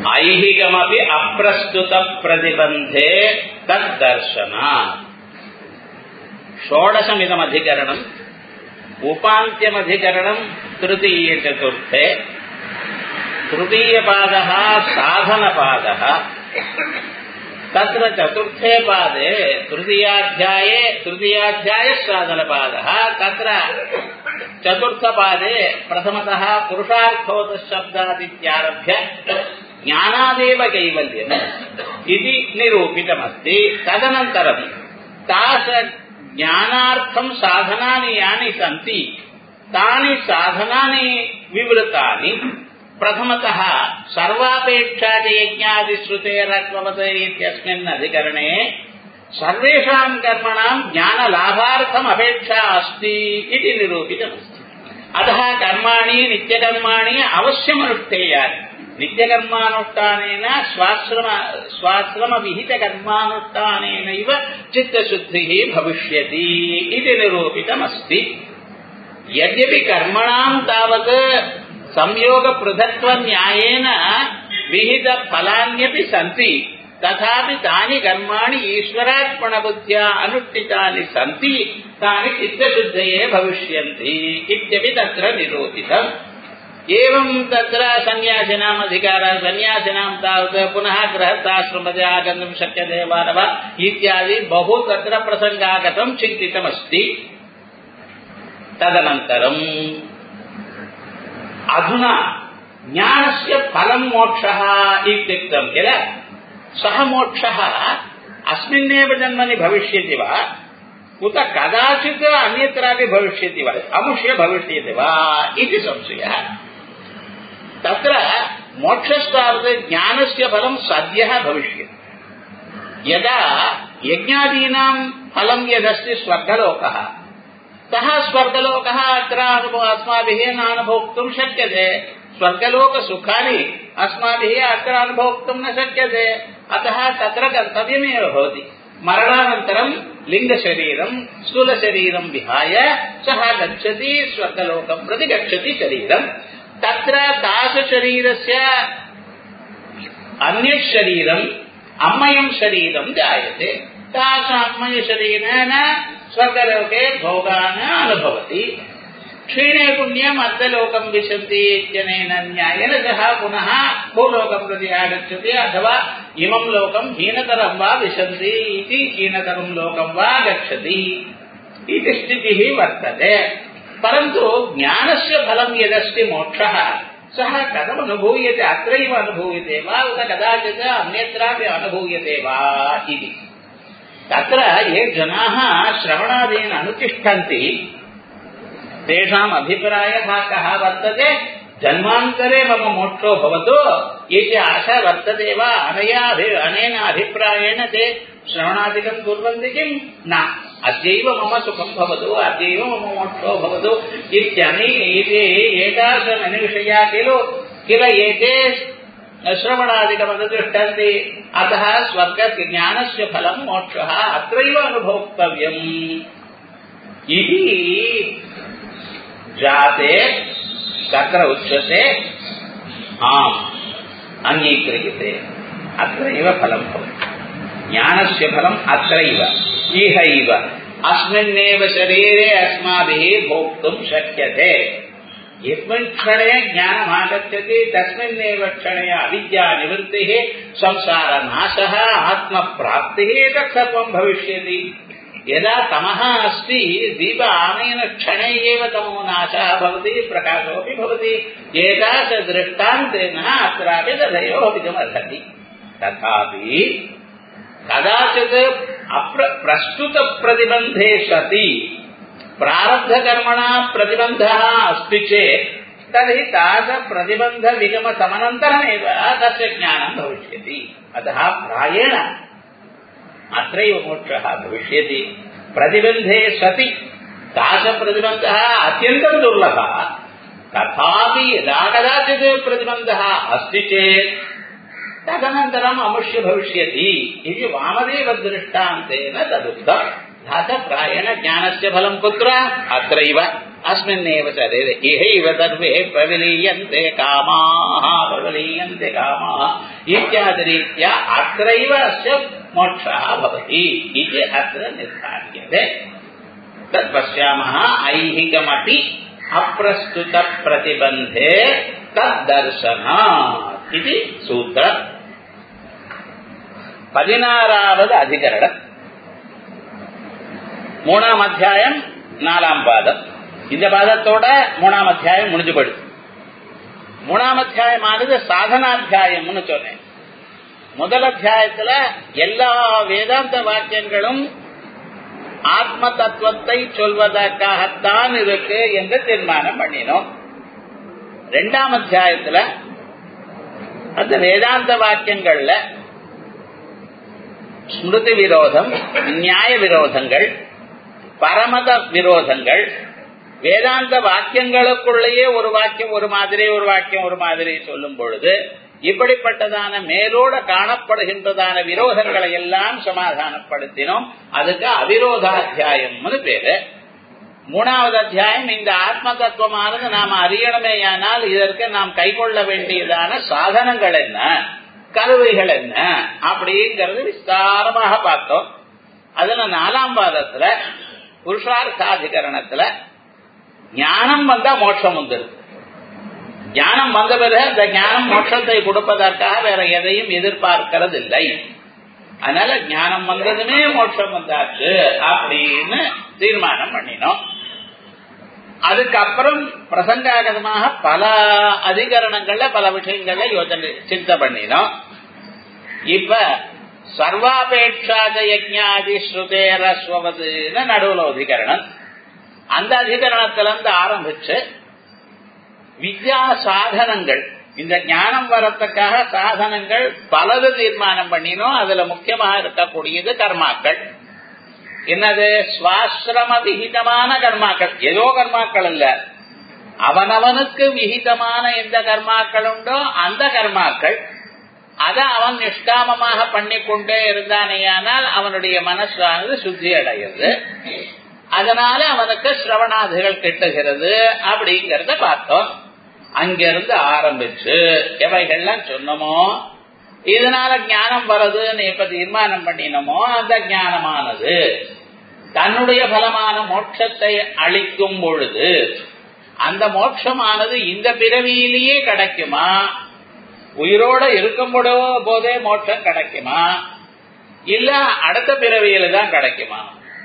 ஐஹிகமபி அப்பிரஸ்துத பிரதிபந்தே தத்தர்ஷனாத் षोडशमिदमधिकरणम् उपान्त्यमधिकरणम् तृतीयचतुर्थे तृतीयपादः साधनपादः तत्र चतुर्थे पादे तृतीयाध्याये तृतीयाध्यायसाधनपादः तत्र चतुर्थपादे प्रथमतः पुरुषार्थोतशब्दादित्यारभ्य ज्ञानादेव कैवल्यम् इति निरूपितमस्ति तदनन्तरम् तास ज्ञानार्थं साधनानि यानि सन्ति तानि साधनानि विवृतानि प्रथमतः सर्वापेक्षादियज्ञादिश्रुतेरत्ववत् इत्यस्मिन् अधिकरणे सर्वेषां कर्मणां ज्ञानलाभार्थम् अपेक्षा अस्ति इति निरूपितमस्ति अतः कर्माणि नित्यकर्माणि अवश्यमनुष्ठेयानि नित्यकर्मानुष्ठानेन स्वाश्रम स्वाश्रमविहितकर्मानुष्ठानेनैव चित्तशुद्धिः भविष्यति इति निरूपितमस्ति यद्यपि कर्मणां तावत् संयोगपृथक्त्वन्यायेन विहितफलान्यपि सन्ति तथापि तानि कर्माणि ईश्वरार्पणबुद्ध्या अनुष्ठितानि सन्ति तानि चित्तशुद्धये भविष्यन्ति इत्यपि तत्र निरूपितम् एवं तत्र सन्न्यासिनाम् अधिकारः सन्न्यासिनां तावत् पुनः गृहस्थाश्रमते आगन्तुं शक्यते वा न वा इत्यादि बहु तत्र प्रसङ्गागतं चिन्तितमस्ति तदनन्तरम् अधुना ज्ञानस्य फलं मोक्षः इत्युक्तं किल सः मोक्षः अस्मिन्नेव जन्मनि भविष्यति वा उत कदाचित् अन्यत्रापि भविष्यति वा अमुष्य भविष्यति वा इति संशयः तत्र मोक्षस्तावत् ज्ञानस्य फलं सद्यः भविष्यति यदा यज्ञादीनां फलं यदस्ति स्वर्गलोकः सः स्वर्गलोकः अत्र अनुभव अस्माभिः न अनुभोक्तुं शक्यते स्वर्गलोकसुखानि अस्माभिः अत्र अनुभोक्तुं न शक्यते अतः तत्र गन्तव्यमेव भवति मरणानन्तरं लिङ्गशरीरं स्थूलशरीरं विहाय सः गच्छति स्वर्गलोकं प्रति गच्छति शरीरं तत्र तासशरीरस्य अन्यत् शरीरम् अम्मयं शरीरं जायते तास अम्मयशरीरेण स्वर्गलोके भोगान् अनुभवति क्षीणे पुण्यम् अर्थलोकं विशन्ति इत्यनेन न्यायेन सः पुनः भूलोकं प्रति आगच्छति अथवा इमं लोकं हीनतरं वा विशन्ति इति हीनतरं लोकं वा गच्छति इति स्थितिः वर्तते परन्तु ज्ञानस्य फलं यदस्ति मोक्षः सः कथमनुभूयते अत्रैव अनुभूयते वा उत कदाचित् अन्यत्रापि अनुभूयते वा इति तत्र ये जनाः श्रवणादीन् अनुतिष्ठन्ति तेषाम् अभिप्रायः कः वर्तते जन्मान्तरे मम मोक्षो भवतु इति आशा वर्तते वा अनया अनेन अभिप्रायेण ते श्रवणादिकं कुर्वन्ति किम् न अद्यैव मम सुखं भवतु अद्यैव मम मोक्षो भवतु इत्यनि इति एतादृशमनुविषया खलु किल एते श्रवणादिकमनुतिष्ठन्ति अतः स्वर्गस्य ज्ञानस्य फलं मोक्षः अत्रैव अनुभोक्तव्यम् इति जाते तत्र उच्यते आम् अङ्गीक्रियते अत्रैव फलं भवति ज्ञानस्य फलम् अत्रैव इहैव अस्मिन्नेव शरीरे अस्माभिः भोक्तुं शक्यते यस्मिन् क्षणे ज्ञानमागच्छति तस्मिन्नेव क्षणे अविद्यानिवृत्तिः संसारनाशः आत्मप्राप्तिः तत् सर्वं भविष्यति यदा तमः अस्ति दीप आनयन क्षणे एव तमो नाशः भवति प्रकाशोऽपि भवति एतादृष्टान्तेन अत्रापि तथैव भवितुमर्हति तथापि कदाचित् अप्र प्रस्तुतप्रतिबन्धे सति प्रारब्धकर्मणा प्रतिबन्धः अस्ति चेत् तर्हि तादृशप्रतिबन्धविगमसमनन्तरमेव तस्य ज्ञानं भविष्यति अतः प्रायेण अत्रैव मोक्षः भविष्यति प्रतिबन्धे सति तादृशप्रतिबन्धः अत्यन्तं दुर्लभः तथापि यदा कदाचित् प्रतिबन्धः अस्ति चेत् तदनन्तरम् अमुष्य भविष्यति इति वामदेवदृष्टान्तेन तदुक्तम् अथ प्रायेण ज्ञानस्य फलं कुत्र अत्रैव अस्मिन्नेव शरीरे इहैव सर्वे प्रविलीयन्ते कामाः प्रविलीयन्ते कामाः இத்தியாதி ரீத்யா அத்தைவ அஸ்ய மோட்சா பவதி இது அत्र நிர்தாரியதே தத் பசியாமः ஐஹிகமபி அப்பிரஸ்துத பிரதிபந்தே தத் தர்சனாத் இது சூத்திரம் பதினாறாவது அதிகரணம் மூணாம் அத்தியாயம் நாலாம் பாதம் இந்த பாதத்தோட மூணாம் அத்தியாயம் முடிஞ்சு போயிடுது மூணாம் அத்தியாயமானது சாதனாத்தியாயம்னு சொன்னேன் முதல் அத்தியாயத்துல எல்லா வேதாந்த வாக்கியங்களும் ஆத்ம தத்துவத்தை சொல்வதற்காகத்தான் இருக்கு என்று தீர்மானம் பண்ணினோம் ரெண்டாம் அத்தியாயத்துல அந்த வேதாந்த வாக்கியங்கள்ல ஸ்மிருதி விரோதம் நியாய விரோதங்கள் பரமத விரோதங்கள் வேதாந்த வாக்கியங்களுக்குள்ளேயே ஒரு வாக்கியம் ஒரு மாதிரி ஒரு வாக்கியம் ஒரு மாதிரி சொல்லும் பொழுது இப்படிப்பட்டதான மேலோட காணப்படுகின்றதான விரோதங்களை எல்லாம் சமாதானப்படுத்தினோம் அதுக்கு அவிரோதாத்தியாயம்னு பேரு மூணாவது அத்தியாயம் இந்த ஆத்ம தத்துவமானது நாம் அறியணுமேயானால் இதற்கு நாம் கைக்கொள்ள வேண்டியதான சாதனங்கள் என்ன கருவிகள் என்ன அப்படிங்கறது விஸ்தாரமாக பார்த்தோம் அதுல நாலாம் பாதத்துல புருஷார்த்தாதிகரணத்துல ஞானம் வந்தா மோட்சம் வந்துருக்கு ஞானம் வந்த பிறகு அந்த ஞானம் மோட்சத்தை கொடுப்பதற்காக வேற எதையும் எதிர்பார்க்கிறது இல்லை அதனால ஞானம் வந்ததுமே மோட்சம் வந்தாச்சு அப்படின்னு தீர்மானம் பண்ணினோம் அதுக்கப்புறம் பிரசங்காகதமாக பல அதிகரணங்கள்ல பல விஷயங்கள்ல யோசனை சிந்தை பண்ணினோம் இப்ப சர்வாபேட்சாத யஜ்ஞாதி ஸ்ருதேரஸ்வதுன்னு நடுவுல அதிகரணம் அந்த அதிகரணத்துல இருந்து ஆரம்பிச்சு வித்யா சாதனங்கள் இந்த ஞானம் வரத்துக்காக சாதனங்கள் பலது தீர்மானம் பண்ணினோம் அதுல முக்கியமாக இருக்கக்கூடியது கர்மாக்கள் என்னது சுவாசிரம விகிதமான கர்மாக்கள் ஏதோ கர்மாக்கள் இல்ல அவனவனுக்கு விகிதமான எந்த கர்மாக்கள் உண்டோ அந்த கர்மாக்கள் அதை அவன் நிஷ்காமமாக பண்ணிக்கொண்டே இருந்தானேயானால் அவனுடைய மனசானது சுத்தி அடைகிறது அதனால அவனுக்கு சிரவணாதிகள் கிட்டுகிறது அப்படிங்கறத பார்த்தோம் அங்கிருந்து ஆரம்பிச்சு எவைகள்லாம் சொன்னமோ இதனால ஞானம் வருதுன்னு எப்ப தீர்மானம் பண்ணினோமோ அந்த ஞானமானது தன்னுடைய பலமான மோட்சத்தை அளிக்கும் பொழுது அந்த மோட்சமானது இந்த பிறவியிலேயே கிடைக்குமா உயிரோட இருக்கும் போதே மோட்சம் கிடைக்குமா இல்ல அடுத்த பிறவியில தான் கிடைக்குமா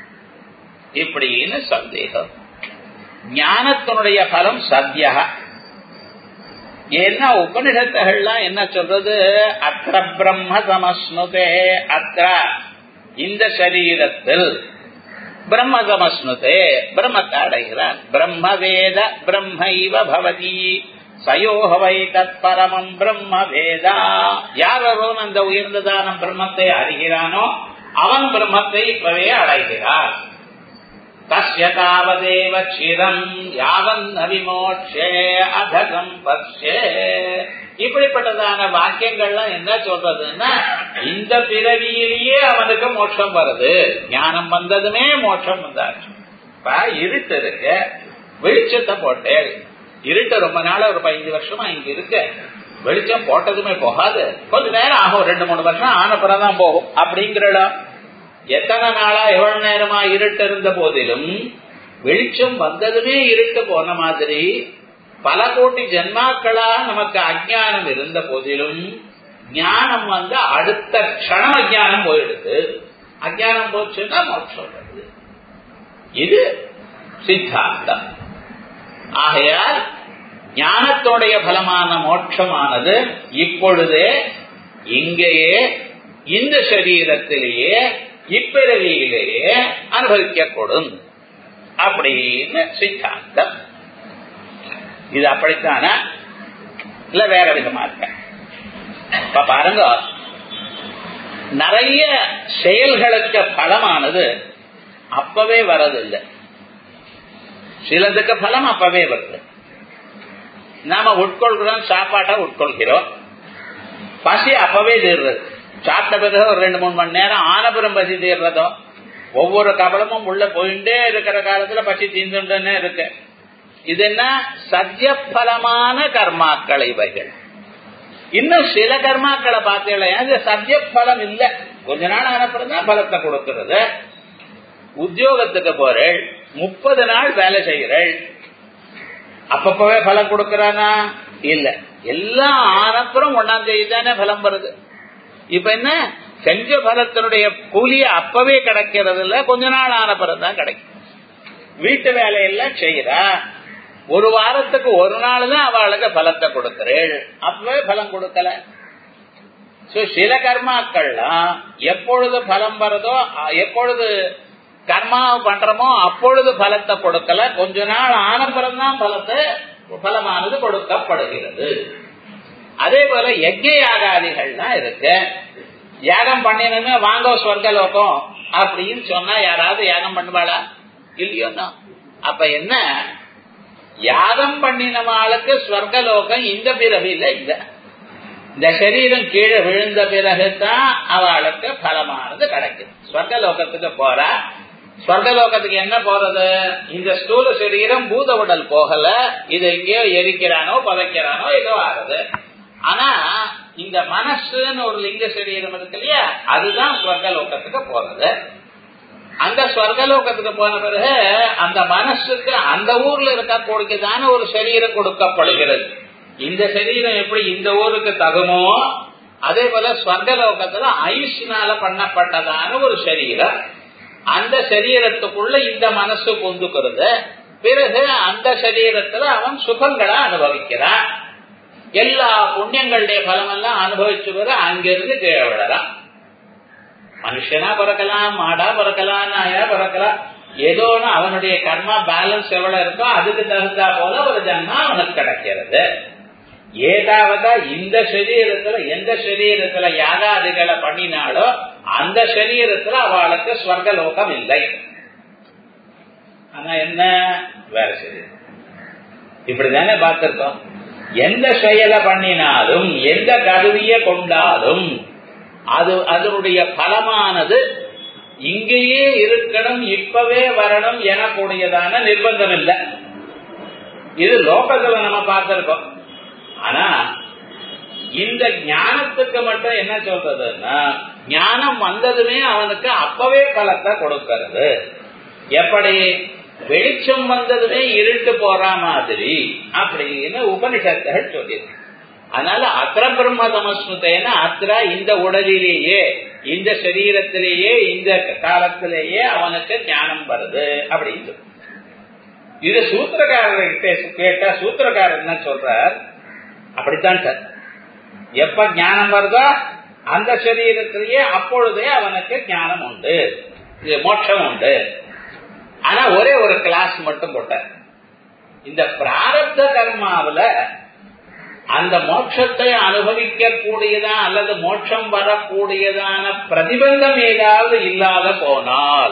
இப்படின்னு சந்தேகம் ஞானத்தினுடைய பலம் சத்யா ஏன்னா உபனிஷத்துகள்லாம் என்ன சொல்றது அத்திர பிரம்ம சமஸ்னுதே அத்திர இந்த சரீரத்தில் பிரம்ம சமஸ்னுதே பிரம்மத்தை அடைகிறான் பிரம்ம வேத பிரம்மைவ பவதி சயோகவை தத் பரமம் பிரம்ம வேதா யாரோன் அந்த உயர்ந்ததான பிரம்மத்தை அறிகிறானோ அவன் பிரம்மத்தை இப்பவே அடைகிறான் தஸ்ய தாவதேவ சிரம் யாவன் அவிமோட்சே அதகம் பக்ஷே இப்படிப்பட்டதான வாக்கியங்கள்லாம் என்ன சொல்றதுன்னா இந்த பிறவியிலேயே அவனுக்கு மோட்சம் வருது ஞானம் வந்ததுமே மோட்சம் வந்தாச்சு இப்ப இருட்டு இருக்கு வெளிச்சத்தை போட்டேன் இருட்டு ரொம்ப நாளா ஒரு பதினஞ்சு வருஷமா இங்க இருக்கு வெளிச்சம் போட்டதுமே போகாது கொஞ்ச நேரம் ஆகும் ரெண்டு மூணு வருஷம் ஆனப்புறம் தான் போகும் அப்படிங்கிற இடம் எத்தனை நாளா எவ்வளவு நேரமா இருட்டு இருந்த போதிலும் வெளிச்சம் வந்ததுமே இருட்டு போன மாதிரி பல கோடி ஜென்மாக்களா நமக்கு அஜானம் இருந்த போதிலும் ஞானம் வந்து அடுத்த க்ஷணம் அஜானம் போயிடுது அஜானம் போச்சுன்னா மோட்சம் வருது இது சித்தாந்தம் ஆகையால் ஞானத்தோடைய பலமான மோட்சமானது இப்பொழுதே இங்கேயே இந்த சரீரத்திலேயே இப்பிறவியிலேயே அனுபவிக்கப்படும் அப்படின்னு சித்தாந்தம் இது அப்படித்தானா இல்ல வேற விதமா இருக்க இப்ப பாருங்க நிறைய செயல்களுக்கு பலமானது அப்பவே வரதில்லை சிலதுக்கு பலம் அப்பவே வருது நாம உட்கொள்கிறோம் சாப்பாட்டை உட்கொள்கிறோம் பசி அப்பவே தீர்றது சாப்பிட்ட பிறகு ஒரு ரெண்டு மூணு மணி நேரம் ஆனபுரம் பசி தீர்றதோ ஒவ்வொரு கபலமும் உள்ள போயிட்டே இருக்கிற காலத்துல பசி தீர்ந்துட்டே இருக்கு இது என்ன சத்தியபலமான கர்மாக்கள் இவைகள் இன்னும் சில கர்மாக்களை பார்த்தீங்களா அது சத்திய பலம் இல்ல கொஞ்ச நாள் ஆனப்பறம் பலத்தை கொடுக்கிறது உத்தியோகத்துக்கு போறேள் முப்பது நாள் வேலை செய்கிறேள் அப்பப்பவே பலம் கொடுக்கறானா இல்ல எல்லாம் ஆனப்புறம் ஒன்னாம் தேதி தானே பலம் வருது இப்ப என்ன செஞ்ச பலத்தினுடைய கூலிய அப்பவே கிடைக்கிறது இல்ல கொஞ்ச நாள் ஆன பிறகுதான் கிடைக்கும் வீட்டு வேலையெல்லாம் செய்யறா ஒரு வாரத்துக்கு ஒரு நாள் தான் அவளுக்கு பலத்தை கொடுக்கிறேள் அப்பவே பலம் கொடுக்கல சில கர்மாக்கள்லாம் எப்பொழுது பலம் வருதோ எப்பொழுது கர்மா பண்றோமோ அப்பொழுது பலத்தை கொடுக்கல கொஞ்ச நாள் ஆன பிறந்தான் பலத்தை பலமானது கொடுக்கப்படுகிறது அதே போல யஜ்ய யாகாதிகள்லாம் இருக்கு யாகம் பண்ணினு வாங்க சொர்க்கலோகம் அப்படின்னு சொன்னா யாராவது யாகம் பண்ணுவாளா இல்லையோன்னா அப்ப என்ன யாகம் பண்ணினவாளுக்கு ஸ்வர்கலோகம் இந்த பிறவில இல்ல இந்த சரீரம் கீழே விழுந்த பிறகுதான் அவளுக்கு பலமானது கிடைக்கும் ஸ்வர்கலோகத்துக்கு போறா ஸ்வர்கலோகத்துக்கு என்ன போறது இந்த ஸ்தூல சரீரம் பூத உடல் போகல இது எங்கேயோ எரிக்கிறானோ பதைக்கிறானோ ஏதோ ஆகுது ஆனா இந்த மனசுன்னு ஒரு லிங்க சரீரம் இருக்கு இல்லையா அதுதான் ஸ்வர்கலோகத்துக்கு போறது அந்த ஸ்வர்கலோகத்துக்கு போன பிறகு அந்த மனசுக்கு அந்த ஊர்ல இருக்கக்கூடியதான ஒரு சரீரம் கொடுக்கப்படுகிறது இந்த சரீரம் எப்படி இந்த ஊருக்கு தகுமோ அதே போல ஸ்வர்கலோகத்துல ஐஸ்னால பண்ணப்பட்டதான ஒரு சரீரம் அந்த சரீரத்துக்குள்ள இந்த மனசு பொந்துக்கிறது பிறகு அந்த சரீரத்துல அவன் சுகங்களை அனுபவிக்கிறான் எல்லா புண்ணியங்களுடைய பலம் எல்லாம் அனுபவிச்சு பிற அங்கிருந்து கீழே விடலாம் மனுஷனா பிறக்கலாம் மாடா பிறக்கலாம் நாயா பிறக்கலாம் ஏதோ அவனுடைய கர்மா பேலன்ஸ் எவ்வளவு இருக்கோ அதுக்கு தகுந்தா போல ஒரு ஜன்மா அவனுக்கு கிடைக்கிறது ஏதாவதா இந்த சரீரத்துல எந்த சரீரத்துல யாகாதிகளை பண்ணினாலோ அந்த சரீரத்துல அவளுக்கு ஸ்வர்கலோகம் இல்லை ஆனா என்ன வேற சரீரம் இப்படிதானே பார்த்திருக்கோம் எந்த செயலை பண்ணினாலும் எந்த கருவிய கொண்டாலும் அது அதனுடைய பலமானது இங்கேயே இருக்கணும் இப்பவே வரணும் எனக்கூடியதான நிர்பந்தம் இல்லை இது லோகத்துல நம்ம பார்த்திருக்கோம் ஆனா இந்த ஞானத்துக்கு மட்டும் என்ன சொல்றதுன்னா ஞானம் வந்ததுமே அவனுக்கு அப்பவே பலத்தை கொடுக்கிறது எப்படி வெளிச்சம் வந்ததுமே இருட்டு போற மாதிரி அப்படின்னு உபனிஷத்துகள் சொல்லியிருக்கு அதனால அத்திர பிரம்ம சமஸ்மிருத்தேன அத்திர இந்த உடலிலேயே இந்த சரீரத்திலேயே இந்த காலத்திலேயே அவனுக்கு ஞானம் வருது அப்படின்னு இது சூத்திரக்காரர்கிட்ட கேட்டா சூத்திரக்காரர் என்ன சொல்றார் அப்படித்தான் சார் எப்ப ஞானம் வருதோ அந்த சரீரத்திலேயே அப்பொழுதே அவனுக்கு ஞானம் உண்டு மோட்சம் உண்டு ஆனா ஒரே ஒரு கிளாஸ் மட்டும் போட்டார் இந்த பிராரப்த கர்மாவில அந்த மோட்சத்தை அனுபவிக்க கூடியதான் அல்லது மோட்சம் வரக்கூடியதான பிரதிபந்தம் ஏதாவது இல்லாத போனால்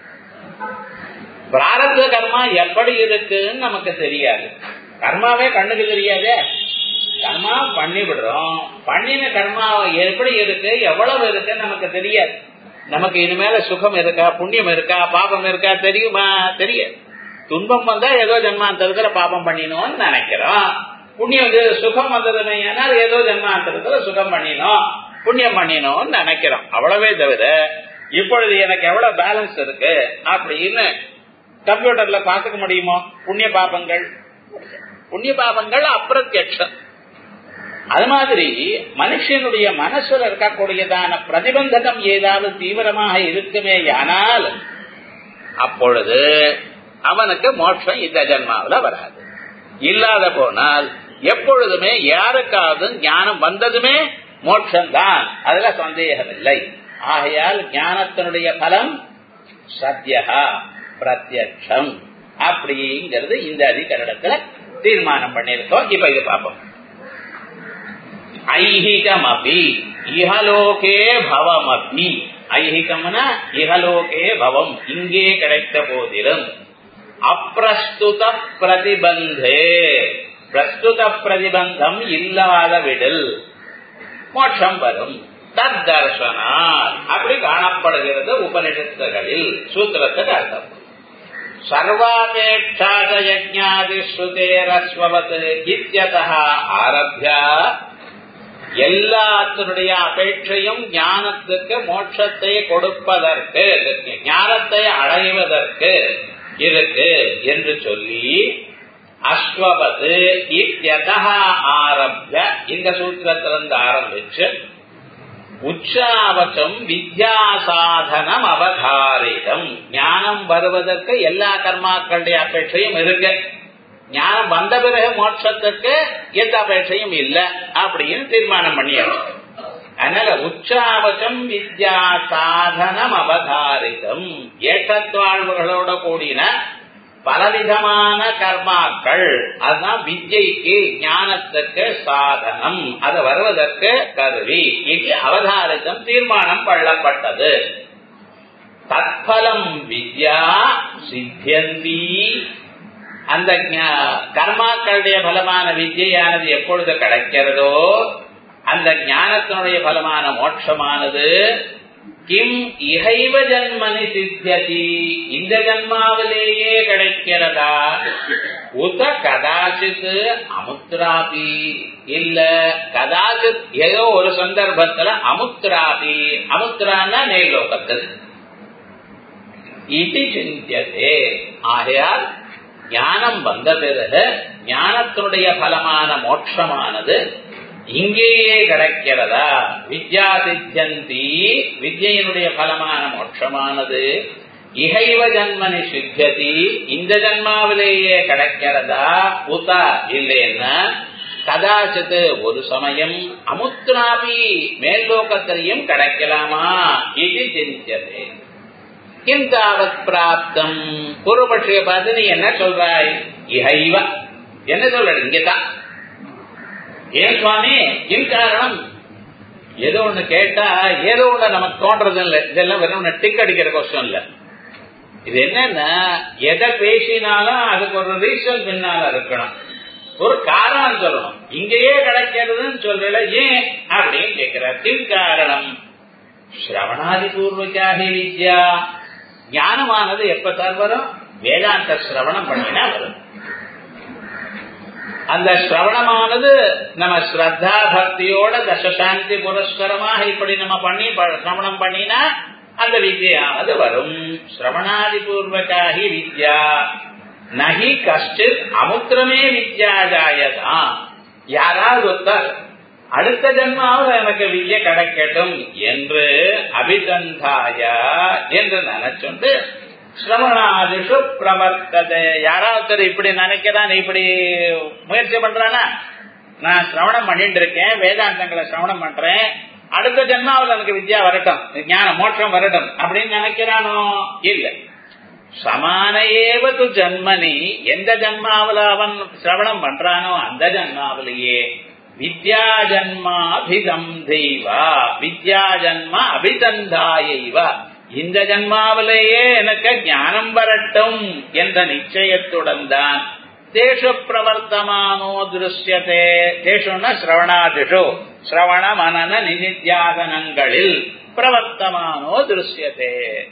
பிராரப்த கர்மா எப்படி இருக்குன்னு நமக்கு தெரியாது கர்மாவே கண்ணுக்கு தெரியாதே கர்மா பண்ணி விடுறோம் பண்ணின கர்மா எப்படி இருக்கு எவ்வளவு இருக்குன்னு நமக்கு தெரியாது நமக்கு இனிமேல சுகம் இருக்கா புண்ணியம் இருக்கா பாபம் இருக்கா தெரியுமா தெரியாது துன்பம் வந்தா ஏதோ ஜென்மாந்தரத்துல பாபம் பண்ணினோம்னு நினைக்கிறோம் புண்ணியம் சுகம் வந்ததுன்னா ஏதோ ஜென்மாந்தரத்துல சுகம் பண்ணினோம் புண்ணியம் பண்ணினோம்னு நினைக்கிறோம் அவ்வளவே தவிர இப்பொழுது எனக்கு எவ்வளவு பேலன்ஸ் இருக்கு அப்படின்னு கம்ப்யூட்டர்ல பாத்துக்க முடியுமோ புண்ணிய பாபங்கள் புண்ணிய பாபங்கள் அப்பிரத்யட்சம் அது மாதிரி மனுஷனுடைய மனசுல இருக்கக்கூடியதான பிரதிபந்தகம் ஏதாவது தீவிரமாக இருக்குமே ஆனால் அப்பொழுது அவனுக்கு மோட்சம் இந்த ஜென்மாவில வராது இல்லாத போனால் எப்பொழுதுமே யாருக்காவது ஞானம் வந்ததுமே மோட்சம்தான் அதுல சந்தேகம் இல்லை ஆகையால் ஞானத்தினுடைய பலம் சத்யா பிரத்யக்ஷம் அப்படிங்கிறது இந்த அதிகரணத்துல தீர்மானம் பண்ணிருக்கோம் இப்ப இது பார்ப்போம் ஐஹிகமபி இஹலோகே பவமபி ஐஹிகம்னா இஹலோகே பவம் இங்கே கிடைத்த போதிலும் அப்பிரஸ்துத பிரதிபந்தே பிரஸ்துத பிரதிபந்தம் இல்லாத விடில் மோட்சம் வரும் தர்தர்ஷனால் அப்படி காணப்படுகிறது உபனிஷத்துகளில் சூத்திரத்துக்கு அர்த்தம் சர்வாபேட்சாதயஜாதி ஸ்ருதேரஸ்வத் இத்தியதः ஆரப்ய எல்லாத்தினுடைய அபேட்சையும் ஞானத்துக்கு மோட்சத்தை கொடுப்பதற்கு ஞானத்தை அடைவதற்கு இருக்கு என்று சொல்லி அஸ்வபது இத்தியதா ஆரம்பிய இந்த சூத்திரத்திலிருந்து ஆரம்பிச்சு உச்சாவச்சம் வித்யா சாதனம் அவதாரிதம் ஞானம் வருவதற்கு எல்லா கர்மாக்களுடைய அபேட்சையும் இருக்கு ஞானம் வந்த பிறகு மோட்சத்துக்கு எந்த அபேட்சையும் இல்லை அப்படின்னு தீர்மானம் பண்ணியாச்சு அதனால உச்சாவச்சம் வித்யா சாதனம் அவதாரிதம் ஏற்றத்தாழ்வுகளோட கூடின பலவிதமான கர்மாக்கள் அதுதான் வித்யைக்கு ஞானத்துக்கு சாதனம் அது வருவதற்கு கருவி இது அவதாரிதம் தீர்மானம் பண்ணப்பட்டது தத்பலம் வித்யா சித்தியந்தி அந்த கர்மாக்களுடைய பலமான வித்யானது எப்பொழுது கிடைக்கிறதோ அந்த ஞானத்தினுடைய பலமான மோட்சமானது கிம் இகைவ ஜன்மனி சித்தியதி இந்த ஜன்மாவிலேயே கிடைக்கிறதா உத கதாச்சித் அமுத்ராபி இல்ல கதாச்சித் ஏதோ ஒரு சந்தர்ப்பத்துல அமுத்ராபி அமுத்ரான்னா நேலோகத்தில் இது சிந்தியதே ஆகையால் ஞானம் வந்த பிறகு ஞானத்தினுடைய பலமான மோட்சமானது இங்கேயே கிடைக்கிறதா வித்யா சித்தியந்தி வித்யினுடைய பலமான மோட்சமானது இகைவ ஜன்மனி சித்தியதி இந்த ஜன்மாவிலேயே கிடைக்கிறதா உதா இல்லைன்னா கதாச்சித்து ஒரு சமயம் அமுத்ராபி மேல்லோகத்திலையும் கிடைக்கலாமா இது சிந்தியதே கிந்தாவத் பிராப்தம் பூர்வபட்சிய பார்த்து நீ என்ன சொல்றாய் இகைவ என்ன சொல்ற இங்கதான் ஏன் சுவாமி என் காரணம் ஏதோ ஒண்ணு கேட்டா ஏதோ ஒண்ணு நமக்கு தோன்றது இல்லை இதெல்லாம் வெறும் டிக் அடிக்கிற கொஸ்டின் இல்ல இது என்னன்னா எதை பேசினாலும் அதுக்கு ஒரு ரீசன் பின்னால இருக்கணும் ஒரு காரணம் சொல்லணும் இங்கேயே கிடைக்கிறதுன்னு சொல்லல ஏன் அப்படின்னு கேட்கிறார் கிம் காரணம் ஸ்ரவணாதி பூர்வகாகி வித்யா ஞானமானது எப்ப சார் வரும் வேதாந்த சிரவணம் பண்ணினா வரும் அந்த சிரவணமானது நம்ம ஸ்ரத்தா பக்தியோட தசசாந்தி புரஸ்கரமாக இப்படி நம்ம பண்ணி சிரவணம் பண்ணினா அந்த வித்யானது வரும் சிரவணாதி பூர்வகாகி வித்யா நகி கஷ்டித் அமுத்திரமே வித்யா ஜாயதா யாராவது ஒருத்தர் அடுத்த ஜன்மாவது எனக்கு வித்ய கிடைக்கட்டும் என்று அபிதந்தாய என்று நினைச்சுண்டு சிரவணாதிஷு பிரவர்த்ததை யாராவது இப்படி நினைக்கிறான் இப்படி முயற்சி பண்றானா நான் சிரவணம் பண்ணிட்டு இருக்கேன் வேதாந்தங்களை சிரவணம் பண்றேன் அடுத்த ஜென்மாவில் எனக்கு வித்யா வரட்டும் ஞான மோட்சம் வரட்டும் அப்படின்னு நினைக்கிறானோ இல்ல சமானையேவ து ஜன்மனி எந்த ஜன்மாவில் அவன் சிரவணம் பண்றானோ அந்த ஜன்மாவிலேயே வித்யா ஜன்மாபிதம் தெய்வா வித்யா ஜன்ம அபிதந்தாயைவ இந்த ஜன்மாவிலேயே எனக்கு ஞானம் வரட்டும் என்ற நிச்சயத்துடன் தான் தேஷு பிரவர்த்தமானோ திருஷ்யத்தே தேஷுன சிரவணாதிஷு சிரவண மனன நிதித்தியாசனங்களில் பிரவர்த்தமானோ திருஷ்யத்தே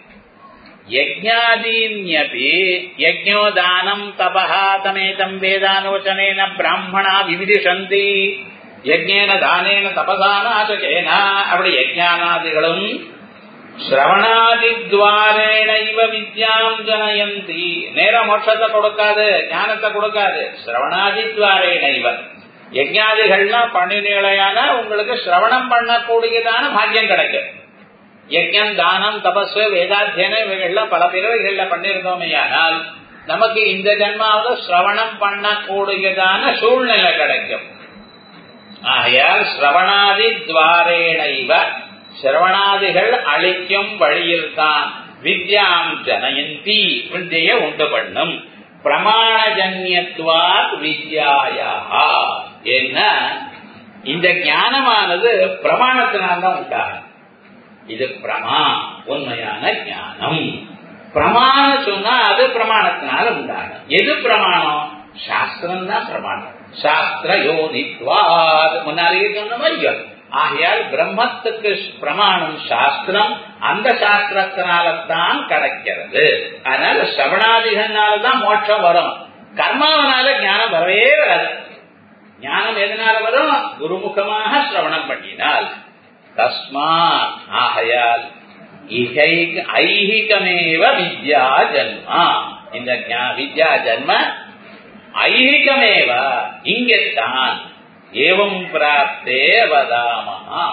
யஜ்ஞாதீன்யபி யஜ்ஞோ தானம் தபஹா தமேதம் வேதானோச்சனேன பிராமணா விவிதிஷந்தி யஜ்ஞேன தானேன தபசானாச்சகேன அப்படி யஜ்ஞானாதிகளும் சிரவணாதித்வாரேண இவ வித்யாம் ஜனயந்தி நேர மோட்சத்தை கொடுக்காது ஞானத்தை கொடுக்காது சிரவணாதித்வாரேண இவ யஜ்ஞாதிகள்லாம் பண்ணினேளையான உங்களுக்கு சிரவணம் பண்ணக்கூடியதான பாக்கியம் கிடைக்கும் யஜ்யம் தானம் தபஸ் வேதாத்தியனம் இவைகள்லாம் பல பிறவைகள்ல பண்ணியிருந்தோமே ஆனால் நமக்கு இந்த ஜன்மாவில் சிரவணம் பண்ணக்கூடியதான சூழ்நிலை கிடைக்கும் ஆகையால் சிரவணாதி துவாரேண இவ சிரவணாதிகள் அளிக்கும் வழியில்தான் வித்யாம் ஜனயந்தி வித்தியை உண்டு பண்ணும் பிரமாணஜன்யத்வாத் வித்யாயா என்ன இந்த ஞானமானது பிரமாணத்தினால்தான் உண்டாகும் இது பிரமா உண்மையான ஞானம் பிரமாண சொன்னா அது பிரமாணத்தினால உண்டாகும் எது பிரமாணம் சாஸ்திரம் தான் பிரமாணம் சாஸ்திர யோனித்வாத் முன்னாலேயே சொன்ன மாதிரி ஆகையால் பிரம்மத்துக்கு பிரமாணம் சாஸ்திரம் அந்த சாஸ்திரத்தினால்தான் கிடைக்கிறது அதனால சிரவணாதிகனால்தான் மோட்சம் வரும் கர்மாவனால ஞானம் வரவே வராது ஞானம் எதனால வரும் குருமுகமாக சிரவணம் பண்ணினால் தஸ்மாத் ஆகையால் இகைக ஐகிகமேவ வித்யா ஜன்மா இந்த ஞா- வித்யா ஜன்ம ஐகிகமேவ இங்கத்தான் ஏவம் பிராப்தே வதாமஹா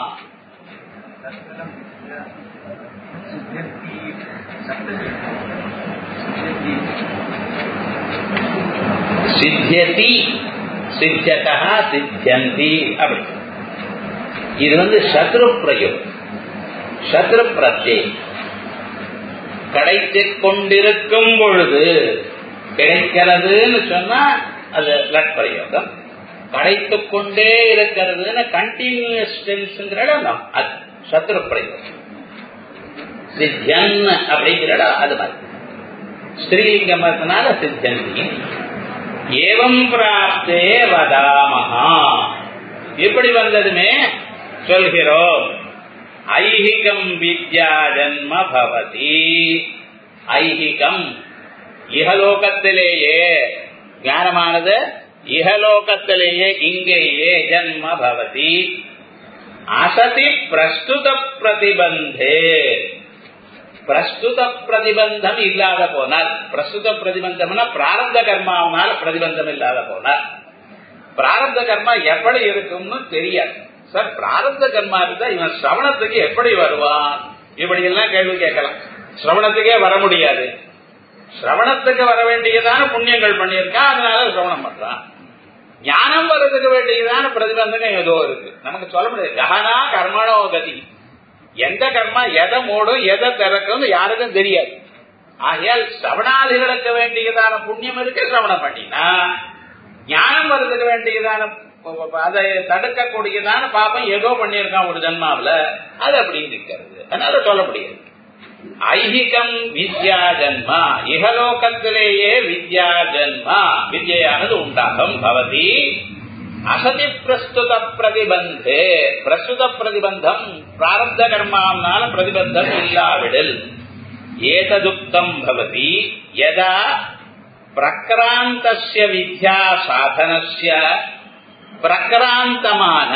சித்தியதி சித்தியதா சித்தியந்தி அப்படி இது வந்து சத்ரு பிரயோகம் சத்ரு பிரத்யம் கிடைத்துக் கொண்டிருக்கும் பொழுது கிடைக்கிறதுன்னு சொன்னா அது லட் பிரயோகம் கிடைத்துக் கொண்டே இருக்கிறதுன்னு கண்டினியூஸ் டென்ஸ்ங்கிற இடம் அது சத்ரு பிரயோகம் சித்தியன் அப்படிங்கிற இடம் அது மாதிரி ஸ்ரீலிங்கம் இருக்கிறதுனால சித்தியந்தி ஏவம் பிராப்தே வதாமஹா இப்படி வந்ததுமே சொல்கிறோம் ஐஹிகம் வித்யா ஜன்ம பவதி ஐஹிகம் இகலோகத்திலேயே ஞானமானது இகலோகத்திலேயே இங்கேயே ஜன்ம பவதி அசதி பிரஸ்துத பிரதிபந்தே பிரஸ்துத பிரதிபந்தம் இல்லாத போனால் பிரஸ்துத பிரதிபந்தம்னா பிராரப்த கர்மாவனால பிரதிபந்தம் இல்லாத போனால் பிராரப்த கர்மா எப்படி இருக்கும்னு தெரியாது சார் பிராரப்த கர்மா இருந்தா இவன் சிரவணத்துக்கு எப்படி வருவான் இப்படி எல்லாம் கேள்வி கேட்கலாம் சிரவணத்துக்கே வர முடியாது சிரவணத்துக்கு வர வேண்டியதான புண்ணியங்கள் பண்ணியிருக்கான் அதனால சிரவணம் பண்றான் ஞானம் வர்றதுக்கு வேண்டியதான பிரதிபந்தகம் ஏதோ இருக்கு நமக்கு சொல்ல முடியாது ககனா கர்மணோ கதி எந்த கர்மா எதை மூடும் எதை திறக்கும் யாருக்கும் தெரியாது ஆகையால் சிரவணாதிகளுக்கு வேண்டியதான புண்ணியம் இருக்கு சிரவணம் பண்ணினா ஞானம் வர்றதுக்கு வேண்டியதான அதை தடுக்கக்கூடியதான பாப்பம் ஏதோ பண்ணியிருக்கான் ஒரு ஜன்மாவில அது அப்படி இருக்கிறது அதனால சொல்ல முடியாது ஐகிகம் வித்யா ஜன்மா இகலோகத்திலேயே வித்யா ஜன்மா வித்யானது உண்டாகும் பவதி அசதி பிரஸ்துத பிரதிபந்தே பிரஸ்துத பிரதிபந்தம் பிராரப்த கர்மாவனால பிரதிபந்தம் இல்லாவிடில் ஏததுக்தம் பவதி யதா பிரக்ராந்தஸ்ய வித்யா சாதனஸ்ய பிரக்ராந்தமான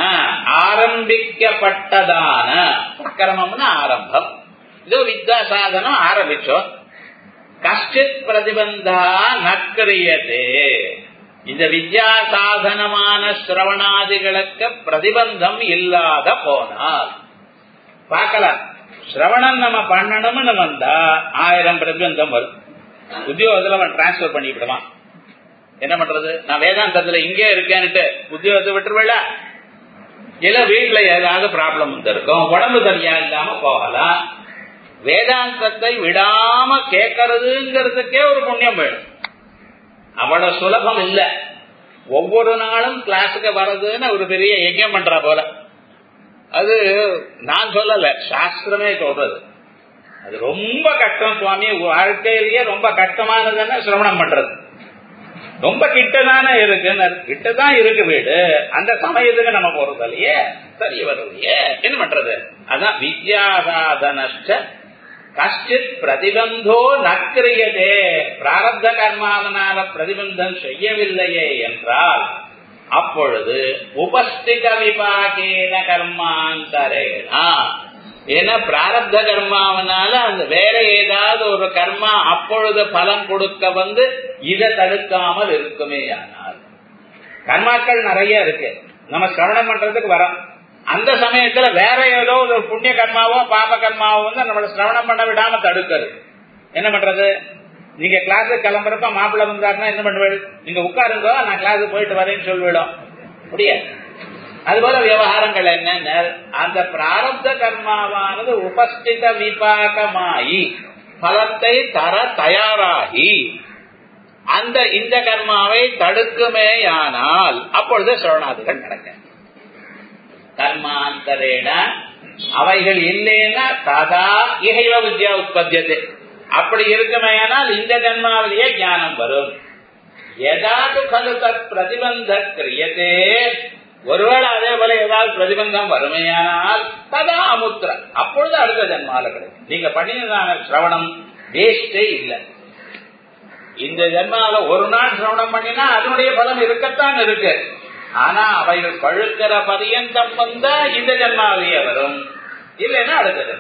ஆரம்பிக்கப்பட்டதான பிரக்கிரமம்னு ஆரம்பம் இது வித்யா சாதனம் ஆரம்பிச்சோம் கஷ்டித் பிரதிபந்தா நக்கிரியதே இந்த வித்யா சாதனமான சிரவணாதிகளுக்கு பிரதிபந்தம் இல்லாத போனால் பார்க்கலாம் சிரவணம் நம்ம பண்ணணும்னு வந்தா ஆயிரம் பிரதிபந்தம் வரும் உத்தியோகத்துல அவன் டிரான்ஸ்பர் பண்ணி விடுவான் என்ன பண்றது நான் வேதாந்தத்துல இங்கே இருக்கேன்னுட்டு உத்தியோகத்தை விட்டுருவேல இல்ல வீட்டுல ஏதாவது ப்ராப்ளம் இருக்கும் உடம்பு சரியா இல்லாம போகலாம் வேதாந்தத்தை விடாம கேட்கறதுங்கிறதுக்கே ஒரு புண்ணியம் வேணும் அவ்வளவு சுலபம் இல்ல ஒவ்வொரு நாளும் கிளாஸுக்கு வர்றதுன்னு ஒரு பெரிய யஜ்யம் பண்ற போல அது நான் சொல்லல சாஸ்திரமே சொல்றது அது ரொம்ப கஷ்டம் சுவாமி வாழ்க்கையிலேயே ரொம்ப கஷ்டமானதுன்னா சிரவணம் பண்றது ரொம்ப கிட்டதானே இருக்கு கிட்டதான் இருக்கு வீடு அந்த சமயத்துக்கு நம்ம போறது இல்லையே சரி வரலையே என்ன பண்றது அதான் வித்யாசாதனஷ்ட கஷ்டித் பிரதிபந்தோ நக்கிரியதே பிராரப்த கர்மாவனால பிரதிபந்தம் செய்யவில்லையே என்றால் அப்பொழுது உபஸ்திக விபாகேன கர்மாந்தரேனா ஏன்னா பிராரப்த கர்மாவனால அந்த வேற ஏதாவது ஒரு கர்மா அப்பொழுது பலன் கொடுக்க வந்து இதை தடுக்காமல் இருக்குமே ஆனால் கர்மாக்கள் நிறைய இருக்கு நம்ம சிரவணம் பண்றதுக்கு வரோம் அந்த சமயத்துல வேற ஏதோ ஒரு புண்ணிய கர்மாவோ பாப கர்மாவோ வந்து நம்மள சிரவணம் பண்ண விடாம தடுக்கிறது என்ன பண்றது நீங்க கிளாஸுக்கு கிளம்புறப்ப மாப்பிள்ள வந்தாருன்னா என்ன பண்ணுவேன் நீங்க உட்காருங்க நான் கிளாஸுக்கு போயிட்டு வரேன்னு சொல்லிவிடும் முடியாது அதுபோல விவகாரங்கள் என்ன அந்த பிராரப்த கர்மாவானது உபஸ்தித விபாகமாயி பலத்தை தர தயாராகி அந்த இந்த கர்மாவை தடுக்குமேயானால் அப்பொழுது சிரவணாதிகள் நடக்க கர்மாந்தரேன அவைகள் இல்லைன்னா ததா இகைவ வித்யா உற்பத்தியது அப்படி இருக்குமேயானால் இந்த ஜன்மாவிலேயே ஞானம் வரும் எதாவது கலு தத் பிரதிபந்த கிரியதே ஒருவேளை அதே போல ஏதாவது பிரதிபந்தம் வறுமையானால் ததா அமுத்திர அப்பொழுது அடுத்த ஜன்மால கிடைக்கும் நீங்க பண்ணினதான சிரவணம் வேஸ்டே இல்லை இந்த ஜென்மால ஒரு நாள் சிரவணம் பண்ணினா அதனுடைய பலம் இருக்கத்தான் இருக்கு ஆனா அவைகள் பழுக்கிற பரியந்தம் வந்தா இந்த ஜென்மாவிலேயே வரும் இல்லைன்னா அடுத்தது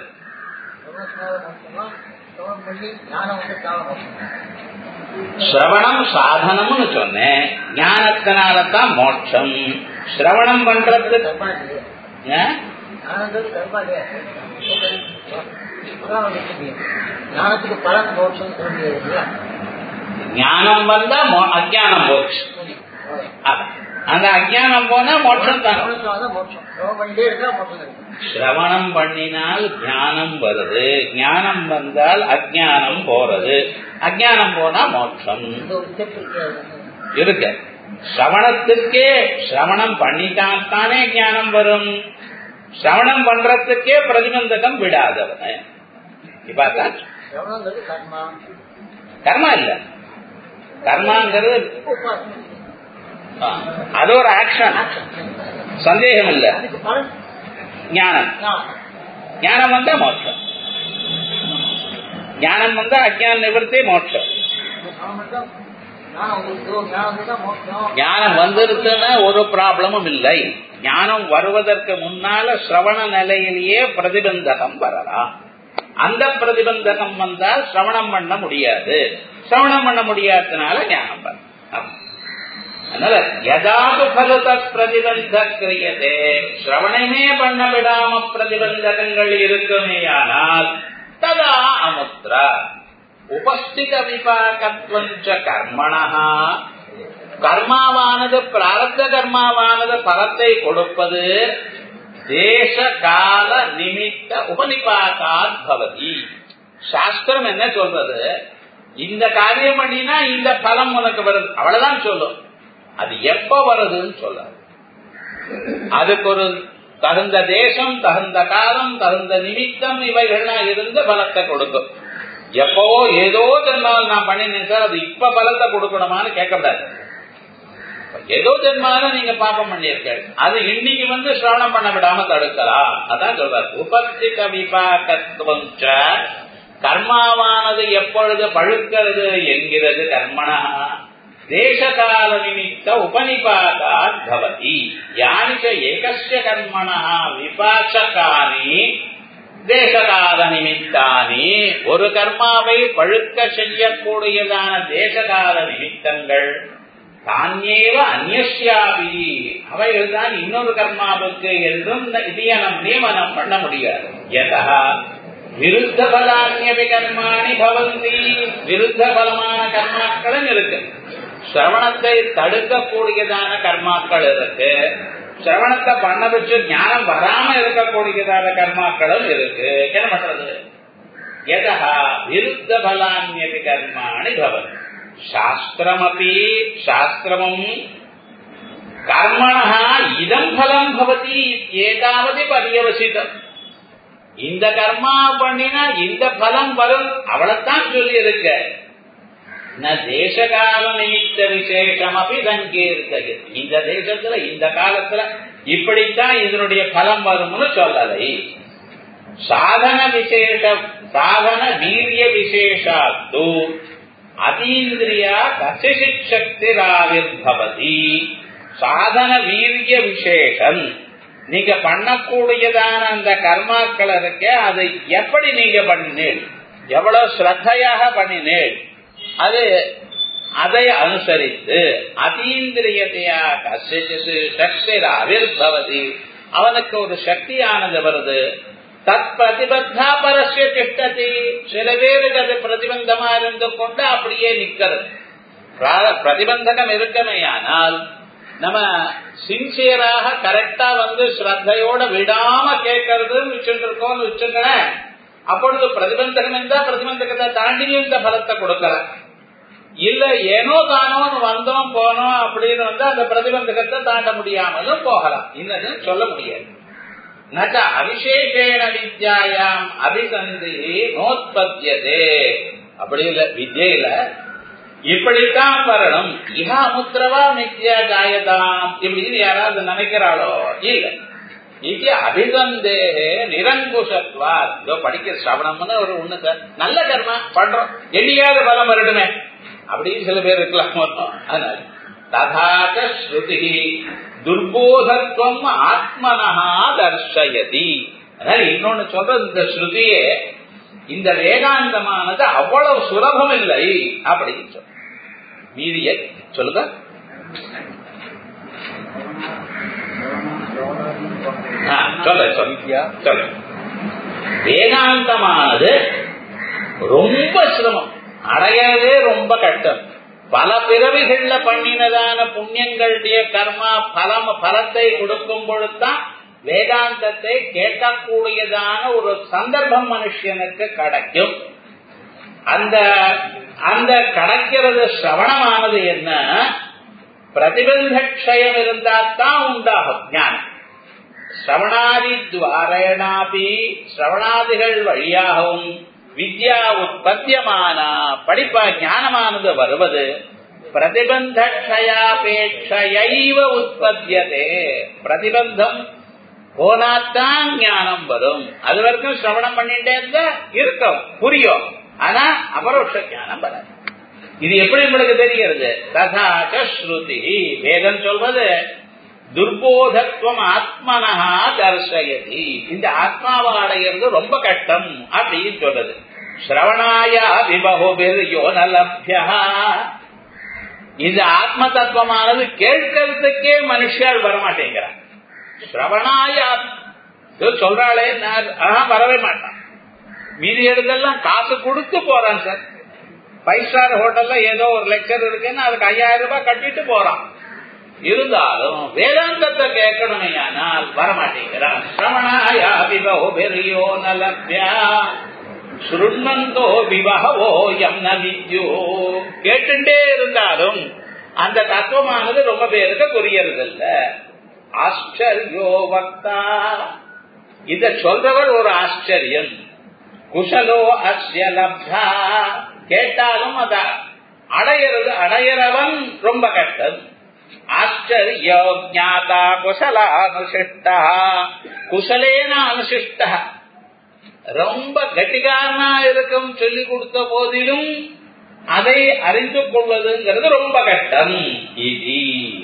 சிரவணம் சாதனம்னு சொன்னேன் ஞானத்தினால தான் மோட்சம் சிரவணம் பண்றது ஞானத்துக்கு பலன் மோட்சம் ஞானம் வந்தா அஜானம் போச்சு அந்த அஜானம் போனா மோட்சம் தான் மோட்சம் பண்ணிட்டே இருக்கா மோட்சம் சிரவணம் பண்ணினால் ஞானம் வருது ஞானம் வந்தால் அஜானம் போறது அஜானம் போனா மோட்சம் இருக்கு சிரவணத்துக்கே சிரவணம் பண்ணித்தான் தானே ஞானம் வரும் சிரவணம் பண்றதுக்கே பிரதிபந்தகம் விடாதவன இப்ப கர்மா இல்ல கர்மாங்கிறது அது ஒரு ஆக்ஷன் சந்தேகம் இல்ல ஞானம் ஞானம் வந்தா மோட்சம் ஞானம் வந்தா அஜான நிவர்த்தி மோட்சம் ஞானம் வந்துருச்சுன்னா ஒரு ப்ராப்ளமும் இல்லை ஞானம் வருவதற்கு முன்னால சிரவண நிலையிலேயே பிரதிபந்தகம் வரலாம் அந்த பிரதிபந்தகம் வந்தால் சிரவணம் பண்ண முடியாது சிரவணம் பண்ண முடியாததுனால ஞானம் வரும் அதனால எதாவது பலத பிரதிபந்த கிரியதே சிரவணமே பண்ண விடாம பிரதிபந்தகங்கள் இருக்குமேயானால் ததா அமுத்ரா உபஸ்தித விபாகத்வஞ்ச கர்மணா கர்மாவானது பிராரப்த கர்மாவானது பலத்தை கொடுப்பது தேச கால நிமித்த உபனிபாகாத் பவதி சாஸ்திரம் என்ன சொல்றது இந்த காரியம் பண்ணினா இந்த பலம் உனக்கு வருது அவ்வளவுதான் சொல்லும் அது எப்ப வருதுன்னு சொல்லாது அதுக்கு ஒரு தகுந்த தேசம் தகுந்த காலம் தகுந்த நிமித்தம் இவைகள்லாம் இருந்து பலத்தை கொடுக்கும் எப்பவோ ஏதோ ஜென்மாவில் நான் பண்ணினேன் சார் அது இப்ப பலத்தை கொடுக்கணுமான்னு கேட்கக்கூடாது ஏதோ ஜென்மாவில நீங்க பாப்பம் பண்ணியிருக்கீங்க அது இன்னைக்கு வந்து சிரவணம் பண்ண விடாம தடுக்கலாம் அதான் சொல்றாரு உபஸ்தித விபாகத்துவம் கர்மாவானது எப்பொழுது பழுக்கிறது என்கிறது கர்மணா தேசகால நிமித்த உபனிபாதாத் பவதி யானிச்ச ஏகஸ்ய கர்மணா விபாசகானி தேசகால நிமித்தானி ஒரு கர்மாவை பழுக்க செய்யக்கூடியதான தேசகால நிமித்தங்கள் தானியேவ அந்நியாபி அவைகள் தான் இன்னொரு கர்மாவுக்கு என்றும் நியமனம் நியமனம் பண்ண முடியாது எதா விருத்த பலான்யபி கர்மாணி பவந்தி விருத்த பலமான கர்மாக்களும் இருக்கு சிரவணத்தை தடுக்கக்கூடியதான கர்மாக்கள் இருக்கு சிரவணத்தை பண்ண வச்சு ஞானம் வராம இருக்கக்கூடியதான கர்மாக்களும் இருக்கு என்ன பண்றது எதா விருத்த பலான்யபி கர்மாணி பவந்தி சாஸ்திரமபி சாஸ்திரமும் கர்மணா இதம் பலம் பவதி ஏதாவது பரியவசிதம் இந்த கர்மா பண்ணினா இந்த பலம் வரும் அவளைத்தான் சொல்லி இருக்க தேசகால நிமித்த விசேஷம் அப்படி சங்கீர்த்தது இந்த தேசத்துல இந்த காலத்துல இப்படித்தான் இதனுடைய பலம் வரும்னு சொல்லலை சாதன விசேஷ சாதன வீரிய விசேஷாத்து அதீந்திரியா கசிசக்திராவிர்பவதி சாதன வீரிய விசேஷம் நீங்க பண்ணக்கூடியதான அந்த கர்மாக்கள் இருக்க அதை எப்படி நீங்க பண்ணினேன் எவ்வளவு ஸ்ரத்தையாக பண்ணினேன் அது அதை அனுசரித்து அதீந்திரியத்தையா கசிச்சு சக்திர அவிர்பவதி அவனுக்கு ஒரு சக்தியானது வருது தத் பிரதிபத்தா பரஸ்ய திட்டத்தை சில பேருக்கு அது பிரதிபந்தமா இருந்து கொண்டு அப்படியே நிக்கிறது பிரதிபந்தகம் இருக்கமையானால் நம்ம சின்சியராக கரெக்டா வந்து ஸ்ரத்தையோட விடாம கேட்கறதுன்னு வச்சுட்டு இருக்கோம்னு வச்சுங்களேன் அப்பொழுது பிரதிபந்தகம் இருந்தா பிரதிபந்தகத்தை தாண்டியும் இந்த பலத்தை கொடுக்கலாம் இல்ல ஏனோ தானோன்னு வந்தோம் போனோம் அப்படின்னு வந்து அந்த பிரதிபந்தகத்தை தாண்ட முடியாமலும் போகலாம் இன்னது சொல்ல முடியாது நச்ச அவிசேஷேன வித்யாயாம் அபிசந்தி நோத்பத்தியதே அப்படி இல்ல வித்யில இப்படித்தான் வரணும் இஹா முத்திரவா மித்யா ஜாயதாம் இப்படின்னு யாராவது நினைக்கிறாளோ இல்ல இது அபிசந்தேகே நிரங்குஷத்வா இதோ படிக்கிற சிரவணம்னு ஒரு ஒண்ணு சார் நல்ல கர்மா பண்றோம் எண்ணியாவது பலம் வரட்டுமே அப்படின்னு சில பேர் இருக்கலாம் அதனால ததாச்ச ஸ்ருதி துர்போதத்துவம் ஆத்மனஹா தர்ஷயதி அதனால இன்னொன்னு சொல்றது இந்த ஸ்ருதியே இந்த வேதாந்தமானது அவ்வளவு சுலபம் இல்லை அப்படின்னு சொல்ற மீதிய சொல்லுங்க ஆ, சொல்றேன் சொல்றேன் சொல்றேன் வேதாந்தமானது ரொம்ப சிரமம் அடையறதே ரொம்ப கஷ்டம் பல பிறவிகள்ல பண்ணினதான புண்ணியங்களுடைய கர்மா பலம் பலத்தை கொடுக்கும் பொழுதுதான் வேதாந்தத்தை கேட்கக்கூடியதான ஒரு சந்தர்ப்பம் மனுஷனுக்கு கிடைக்கும் அந்த அந்த கிடைக்கிறது சிரவணமானது என்ன பிரதிபந்த க்ஷயம் இருந்தால்தான் உண்டாகும் ஞானம் சிரவணாதி துவாரேனாபி சிரவணாதிகள் வழியாகவும் வித்யா உற்பத்தியமான படிப்ப ஞானமானது வருவது பிரதிபந்த க்ஷயாபேட்சையைவ உற்பத்தியதே பிரதிபந்தம் போனாத்தான் ஞானம் வரும் அது வரைக்கும் சிரவணம் பண்ணிட்டே இருந்தா இருக்கும் புரியும் ஆனா அபரோஷ ஞானம் வராது இது எப்படி உங்களுக்கு தெரிகிறது ததாச்ச ஸ்ருதி வேதம் சொல்வது துர்போதத்துவம் ஆத்மனஹா தர்சயதி இந்த ஆத்மாவை அடையிறது ரொம்ப கஷ்டம் அப்படின்னு சொல்றது ஸ்ரவணாய விபகுபிர் யோனலப்யா இந்த ஆத்ம தத்துவமானது கேட்கறதுக்கே மனுஷால் வரமாட்டேங்கிறான் ஸ்ரவணாய சொல்றாளே நான் ஆஹா, வரவே மாட்டான் மீதி இடத்தெல்லாம் காசு கொடுத்து போறான் சார் ஃபைவ் ஸ்டார் ஹோட்டல்ல ஏதோ ஒரு லெக்சர் இருக்குன்னு அதுக்கு ஐயாயிரம் ரூபாய் கட்டிட்டு போறான் இருந்தாலும் வேதாந்தத்தை கேட்கணுமே ஆனால் வரமாட்டேங்கிறான் சிரவணாயா விபோ பெரியோ நலப்யா சுருண்மந்தோ விவகவோ எம் ந வித்யோ கேட்டுட்டே இருந்தாலும் அந்த தத்துவமானது ரொம்ப பேருக்கு புரியறதில்ல ஆச்சரியோ வக்தா இத சொல்றவர் ஒரு ஆச்சரியம் குசலோ அஸ்ய லப்தா கேட்டாலும் அத அடையிறது அடையிறவன் ரொம்ப கஷ்டம் ஆச்சரியோ ஜாதா குசல அனுசிஷ்டா குசலேன அனுசிஷ்டா ரொம்ப கட்டிகாரனா இருக்கும் சொல்லி கொடுத்த போதிலும் அதை அறிந்து கொள்வதுங்கிறது ரொம்ப கஷ்டம் இது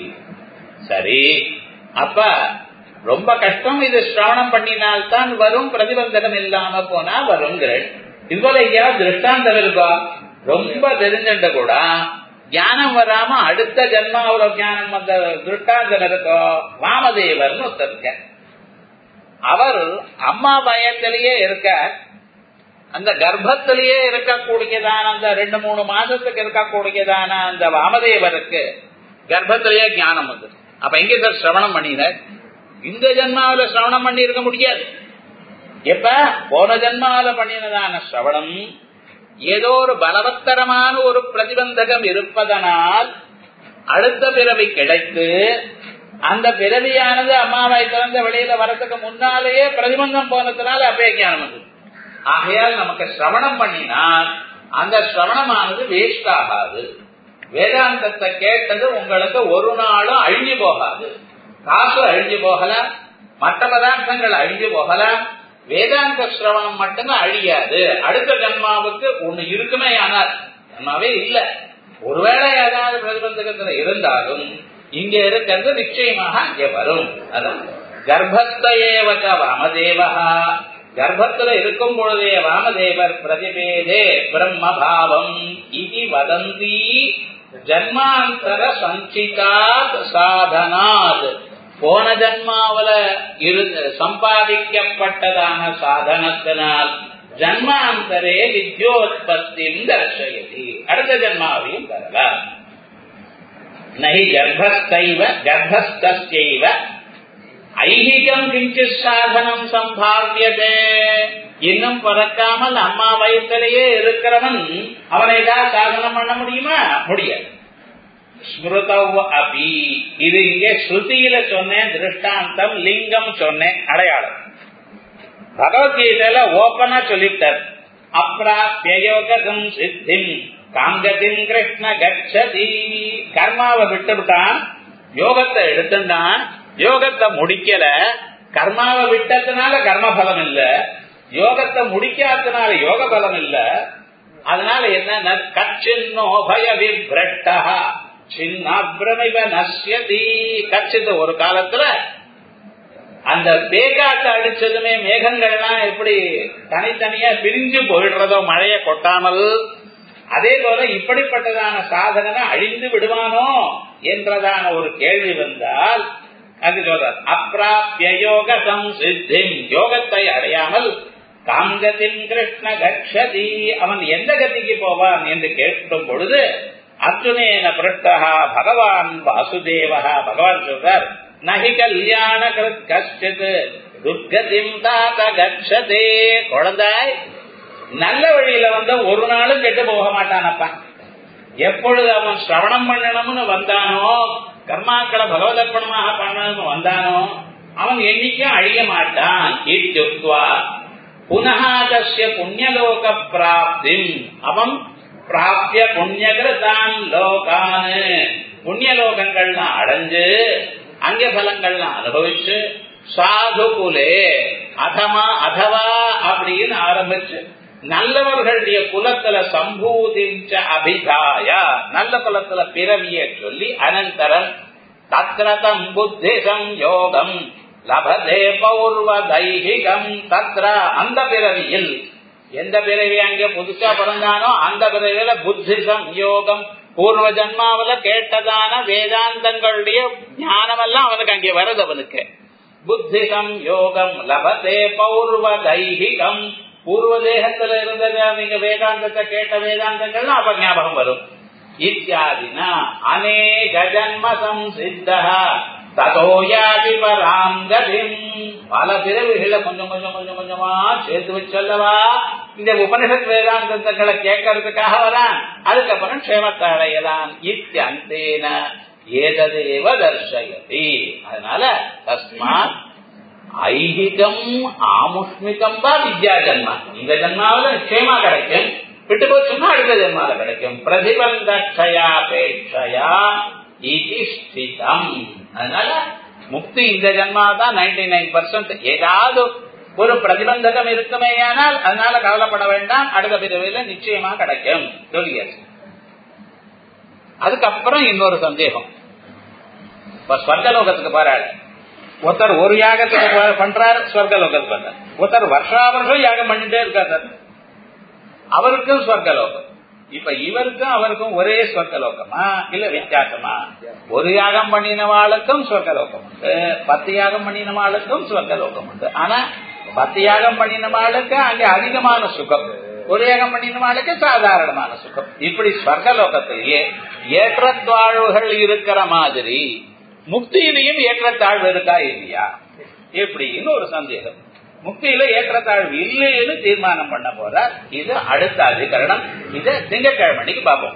சரி அப்ப ரொம்ப கஷ்டம் இது சிரவணம் பண்ணினால்தான் வரும் பிரதிபந்தகம் இல்லாம போனா வருங்கிற இதுபோல எங்கேயாவது திருஷ்டாந்தம் இருக்கா ரொம்ப தெரிஞ்சுட்ட கூட ஞானம் வராம அடுத்த ஜென்மாவுல ஞானம் வந்த திருஷ்டாந்தம் இருக்கோ வாமதேவர்னு ஒருத்தர் இருக்க அவர் அம்மா பயத்திலேயே இருக்க அந்த கர்ப்பத்திலேயே இருக்கக்கூடியதான அந்த ரெண்டு மூணு மாசத்துக்கு இருக்கக்கூடியதான அந்த வாமதேவருக்கு கர்ப்பத்திலேயே ஞானம் வந்து அப்ப எங்க சார் சிரவணம் பண்ணினார் இந்த ஜென்மாவில சிரவணம் பண்ணி இருக்க முடியாது எப்ப போன ஜென்மாவில பண்ணினதான சிரவணம் ஏதோ ஒரு பலவத்தரமான ஒரு பிரதிபந்தகம் இருப்பதனால் அடுத்த பிறவி கிடைத்து அந்த பிறவியானது அம்மாவை திறந்த வெளியில வரதுக்கு முன்னாலேயே பிரதிபந்தம் போனதுனால அப்பே ஞானம் வந்து ஆகையால் நமக்கு சிரவணம் பண்ணினால் அந்த சிரவணமானது வேஸ்ட் ஆகாது வேதாந்தத்தை கேட்டது உங்களுக்கு ஒரு நாளும் அழிஞ்சு போகாது காசு அழிஞ்சு போகலாம் மற்ற பதார்த்தங்கள் அழிஞ்சு போகலாம் வேதாந்த சிரவணம் மட்டும்தான் அழியாது அடுத்த ஜன்மாவுக்கு ஒண்ணு இருக்குமே ஆனால் ஜன்மாவே இல்ல ஒருவேளை ஏதாவது பிரதிபந்தகத்துல இருந்தாலும் இங்க இருக்கிறது நிச்சயமாக அங்கே வரும் அதான் கர்ப்பத்தையேவக வாமதேவா கர்ப்பத்துல இருக்கும் பொழுதே வாமதேவர் பிரதிபேதே பிரம்மபாவம் இது வதந்தி ஜன்மாந்தர சஞ்சிதாத் சாதனாத் போன ஜன்மாவில இரு சம்பாதிக்கப்பட்டதான சாதனத்தினால் ஜன்மாந்தரே வித்யோத்பத்தியும் தர்ஷயதி அடுத்த ஜன்மாவையும் தரலாம் நகி கர்ப்பஸ்தைவ கர்ப்பஸ்தைவ ஐகிகம் கிஞ்சித் சாதனம் சம்பாவியதே இன்னும் பிறக்காமல் அம்மா வயத்திலேயே இருக்கிறவன் அவனை ஏதாவது சாதனம் பண்ண முடியுமா முடியாது ஸ்மிருதவ் அபி இது இங்கே ஸ்ருதியில சொன்னேன் திருஷ்டாந்தம் லிங்கம் சொன்னேன் அடையாளம் பகவத்கீதையில ஓப்பனா சொல்லிட்டார் அப்பிராபியோகம் சித்திம் காங்கதின் கிருஷ்ண கச்சதி கர்மாவை விட்டுவிட்டான் யோகத்தை எடுத்துட்டான் யோகத்தை முடிக்கல கர்மாவை விட்டதுனால கர்ம பலம் இல்ல யோகத்தை முடிக்காததுனால யோக பலம் இல்ல அதனால என்ன கச்சின்னோ பய விப்ரட்டா சின்னாபிரமிவ நஷ்யதி கச்சித ஒரு காலத்துல அந்த பேக்காத்து அடிச்சதுமே மேகங்கள்லாம் எப்படி தனித்தனியா பிரிஞ்சு போயிடுறதோ மழைய கொட்டாமல் அதே போல இப்படிப்பட்டதான சாதகனை அழிந்து விடுவானோ என்றதான ஒரு கேள்வி வந்தால் அது சொல்றார் அப்பிராபிய யோக சம்சித்தி யோகத்தை அடையாமல் காங்கத்தின் கிருஷ்ண கட்சதி அவன் எந்த கதிக்கு போவான் என்று கேட்கும் பொழுது அர்ஜுனேன பிருட்டா பகவான் வாசுதேவா பகவான் சொல்றார் நகி கல்யாண கிருத் கஷ்டித் துர்கதிம் தாத்த கட்சதே குழந்தாய் நல்ல வழியில வந்து ஒரு நாளும் கெட்டு போக மாட்டானப்பா எப்பொழுது அவன் சிரவணம் பண்ணணும்னு வந்தானோ கர்மாக்களை பகவதர்ப்பணமாக பண்ணணும்னு வந்தானோ அவன் என்னைக்கும் அழிய மாட்டான் இத்யுக்வா புனகாதஸ்ய புண்ணியலோக பிராப்தி அவன் பிராப்திய புண்ணியகிருதான் லோகான் புண்ணியலோகங்கள்லாம் அடைஞ்சு அங்க பலங்கள்லாம் அனுபவிச்சு சாது குலே அதமா அதவா அப்படின்னு ஆரம்பிச்சு நல்லவர்களுடைய குலத்துல சம்பூதிச்ச அபிதாய நல்ல குலத்துல பிறவிய சொல்லி அனந்தரம் தத்ரதம் புத்தி சம்யோகம் லபதே பௌர்வ தைகிகம் தத்ர அந்த பிறவியில் எந்த பிறவி அங்கே புதுசா பிறந்தானோ அந்த பிறவியில புத்தி சம்யோகம் பூர்வ ஜன்மாவில கேட்டதான வேதாந்தங்களுடைய ஞானம் எல்லாம் அவனுக்கு அங்கே வருது அவனுக்கு புத்தி சம்யோகம் லபதே பௌர்வ தைகிகம் பூர்வ தேகத்துல இருந்த நீங்க வேதாந்தத்தை கேட்ட வேதாந்தங்கள்லாம் அப்ப ஞாபகம் வரும் இத்தியாதினா அநேக ஜன்ம சம்சித்த ததோயாதி பராம் கதிம் பல பிறவிகளை கொஞ்சம் கொஞ்சம் கொஞ்சம் கொஞ்சமா சேர்த்து வச்சல்லவா இந்த உபனிஷத் வேதாந்தங்களை கேட்கறதுக்காக வரான் அதுக்கப்புறம் க்ஷேமத்தை அடையலாம் இத்தியந்தேன ஏததேவ தர்ஷயதி அதனால தஸ்மாத் ஐகிகம் ஆமுஷ்மிகம் வா வித்யா ஜன்மா இந்த ஜன்மாவில நிச்சயமா கிடைக்கும் விட்டு போச்சுன்னா அடுத்த ஜென்மால கிடைக்கும் பிரதிபந்தக்ஷயாபேட்சயா இது ஸ்திதம் அதனால முக்தி இந்த ஜென்மா தான் நைன்டி நைன் பர்சன்ட் ஏதாவது ஒரு பிரதிபந்தகம் இருக்குமேயானால் அதனால கவலைப்பட வேண்டாம் அடுத்த பிரிவில் நிச்சயமா கிடைக்கும் சொல்லியாச்சு அதுக்கப்புறம் இன்னொரு சந்தேகம் இப்ப ஸ்வர்கலோகத்துக்கு பாராள் ஒருத்தர் ஒரு யாகத்துக்கு பண்றாரு ஸ்வர்கலோகத்துக்கு பண்றாரு ஒருத்தர் வருஷா வருஷம் யாகம் பண்ணிட்டே இருக்காரு அவருக்கும் ஸ்வர்கலோகம் இப்ப இவருக்கும் அவருக்கும் ஒரே ஸ்வர்கலோகமா இல்ல வித்தியாசமா ஒரு யாகம் பண்ணினவாளுக்கும் ஸ்வர்கலோகம் உண்டு பத்து யாகம் பண்ணினவாளுக்கும் ஸ்வர்கலோகம் உண்டு ஆனா பத்து யாகம் பண்ணினவாளுக்கு அங்க அதிகமான சுகம் ஒரு யாகம் பண்ணினவாளுக்கு சாதாரணமான சுகம் இப்படி ஸ்வர்கலோகத்திலேயே ஏற்றத்தாழ்வுகள் இருக்கிற மாதிரி முக்தியிலையும் ஏற்றத்தாழ்வு இருக்கா இல்லையா எப்படின்னு ஒரு சந்தேகம் முக்தியில ஏற்றத்தாழ்வு இல்லைன்னு தீர்மானம் பண்ண போறார் இது அடுத்த அதிகரணம் இதை திங்கக்கிழமைக்கு பார்ப்போம்